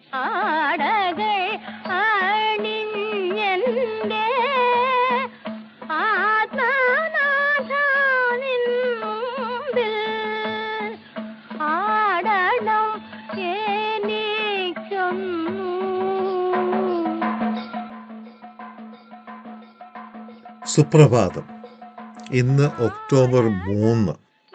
ആടകൾ അണിഞ്ഞെന്റെ ആത്മനാഥ നിൻ മുമ്പിൽ ആടണം എനിക്കൊന്നു സുപ്രഭാതം ഇന്ന് ഒക്ടോബർ മൂന്ന്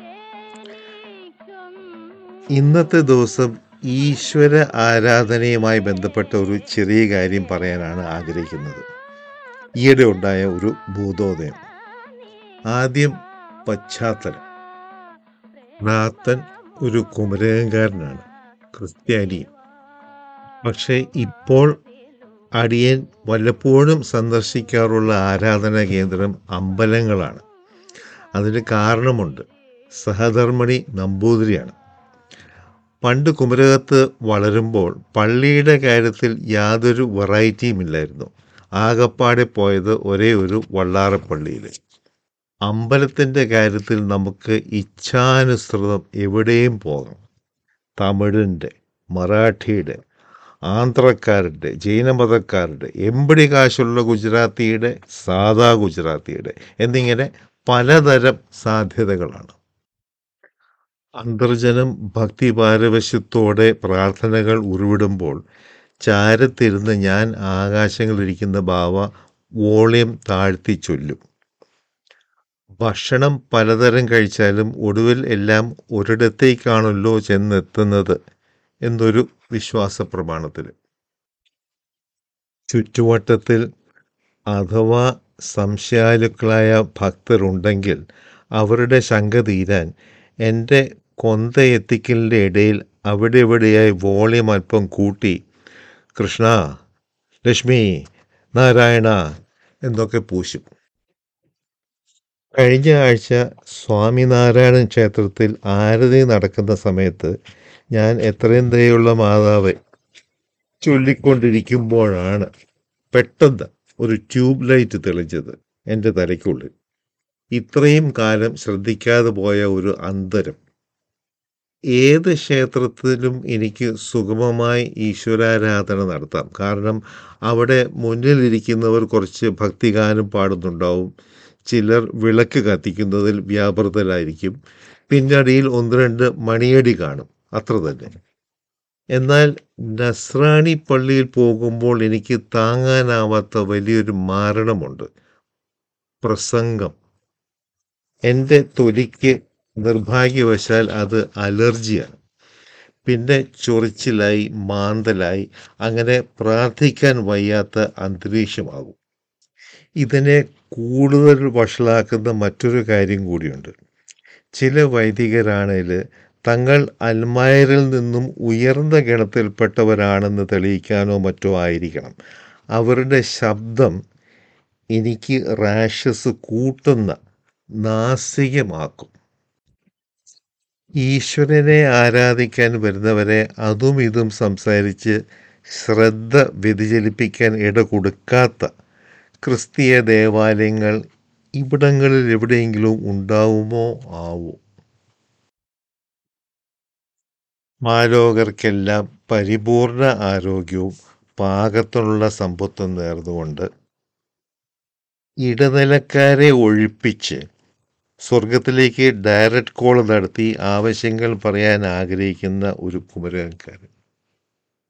ഇന്നത്തെ ദിവസം ഈശ്വര ആരാധനയുമായി ബന്ധപ്പെട്ട ഒരു ചെറിയ കാര്യം പറയാനാണ് ആഗ്രഹിക്കുന്നത് ഈയിടെ ഉണ്ടായ ഒരു ഭൂതോദയം ആദ്യം പശ്ചാത്തലം നാത്തൻ ഒരു കുമരകംകാരനാണ് ക്രിസ്ത്യാനിയും പക്ഷേ ഇപ്പോൾ അടിയൻ വല്ലപ്പോഴും സന്ദർശിക്കാറുള്ള ആരാധനാ കേന്ദ്രം അമ്പലങ്ങളാണ് അതിന് കാരണമുണ്ട് സഹധർമ്മിണി നമ്പൂതിരിയാണ് പണ്ട് കുമരകത്ത് വളരുമ്പോൾ പള്ളിയുടെ കാര്യത്തിൽ യാതൊരു വെറൈറ്റിയും ഇല്ലായിരുന്നു ആകപ്പാടെ പോയത് ഒരേ ഒരു വള്ളാറപ്പള്ളിയിൽ അമ്പലത്തിൻ്റെ കാര്യത്തിൽ നമുക്ക് ഇച്ഛാനുസൃതം എവിടെയും പോകാം തമിഴിൻ്റെ മറാഠിയുടെ ആന്ധ്രക്കാരുടെ ജൈനമതക്കാരുടെ എമ്പടി കാശുള്ള ഗുജറാത്തിയുടെ സാദാ ഗുജറാത്തിയുടെ എന്നിങ്ങനെ പലതരം സാധ്യതകളാണ് അന്തർജനം ഭക്തി പാരവശ്യത്തോടെ പ്രാർത്ഥനകൾ ഉരുവിടുമ്പോൾ ചാരത്തിരുന്ന് ഞാൻ ആകാശങ്ങളിരിക്കുന്ന ബാവ വോളിയം താഴ്ത്തി ചൊല്ലും ഭക്ഷണം പലതരം കഴിച്ചാലും ഒടുവിൽ എല്ലാം ഒരിടത്തേക്കാണല്ലോ ചെന്നെത്തുന്നത് എന്നൊരു വിശ്വാസ പ്രമാണത്തിൽ ചുറ്റുവട്ടത്തിൽ അഥവാ സംശയാലുക്കളായ ഭക്തരുണ്ടെങ്കിൽ അവരുടെ ശങ്ക തീരാൻ എൻ്റെ കൊന്തയെത്തിക്കലിൻ്റെ ഇടയിൽ അവിടെ ഇവിടെയായി വോളിയം അല്പം കൂട്ടി കൃഷ്ണ ലക്ഷ്മി നാരായണ എന്നൊക്കെ പൂശും കഴിഞ്ഞ ആഴ്ച സ്വാമിനാരായണൻ ക്ഷേത്രത്തിൽ ആരതി നടക്കുന്ന സമയത്ത് ഞാൻ എത്രയും ദയുള്ള മാതാവ് ചൊല്ലിക്കൊണ്ടിരിക്കുമ്പോഴാണ് പെട്ടെന്ന് ഒരു ട്യൂബ് ലൈറ്റ് തെളിഞ്ഞത് എൻ്റെ തലയ്ക്കുള്ളിൽ ഇത്രയും കാലം ശ്രദ്ധിക്കാതെ പോയ ഒരു അന്തരം ഏത് ക്ഷേത്രത്തിലും എനിക്ക് സുഗമമായി ഈശ്വരാരാധന നടത്താം കാരണം അവിടെ മുന്നിലിരിക്കുന്നവർ കുറച്ച് ഭക്തിഗാനം പാടുന്നുണ്ടാവും ചിലർ വിളക്ക് കത്തിക്കുന്നതിൽ വ്യാപൃതരായിരിക്കും പിന്നടിയിൽ ഒന്ന് രണ്ട് മണിയടി കാണും അത്ര തന്നെ എന്നാൽ നസ്രാണി പള്ളിയിൽ പോകുമ്പോൾ എനിക്ക് താങ്ങാനാവാത്ത വലിയൊരു മാരണമുണ്ട് പ്രസംഗം എൻ്റെ തൊലിക്ക് നിർഭാഗ്യവശാൽ അത് അലർജിയാണ് പിന്നെ ചൊറിച്ചിലായി മാന്തലായി അങ്ങനെ പ്രാർത്ഥിക്കാൻ വയ്യാത്ത അന്തരീക്ഷമാകും ഇതിനെ കൂടുതൽ വഷളാക്കുന്ന മറ്റൊരു കാര്യം കൂടിയുണ്ട് ചില വൈദികരാണേൽ തങ്ങൾ അൽമായരിൽ നിന്നും ഉയർന്ന ഗണത്തിൽപ്പെട്ടവരാണെന്ന് തെളിയിക്കാനോ മറ്റോ ആയിരിക്കണം അവരുടെ ശബ്ദം എനിക്ക് റാഷസ് കൂട്ടുന്ന നാസികമാക്കും ഈശ്വരനെ ആരാധിക്കാൻ വരുന്നവരെ അതും ഇതും സംസാരിച്ച് ശ്രദ്ധ വ്യതിചലിപ്പിക്കാൻ ഇട കൊടുക്കാത്ത ക്രിസ്തീയ ദേവാലയങ്ങൾ ഇവിടങ്ങളിൽ എവിടെയെങ്കിലും ഉണ്ടാവുമോ ആവോ മാലോകർക്കെല്ലാം പരിപൂർണ ആരോഗ്യവും പാകത്തിനുള്ള സമ്പത്തും നേർന്നുകൊണ്ട് ഇടനിലക്കാരെ ഒഴിപ്പിച്ച് സ്വർഗത്തിലേക്ക് ഡയറക്റ്റ് കോൾ നടത്തി ആവശ്യങ്ങൾ പറയാൻ ആഗ്രഹിക്കുന്ന ഒരു കുമരകക്കാരൻ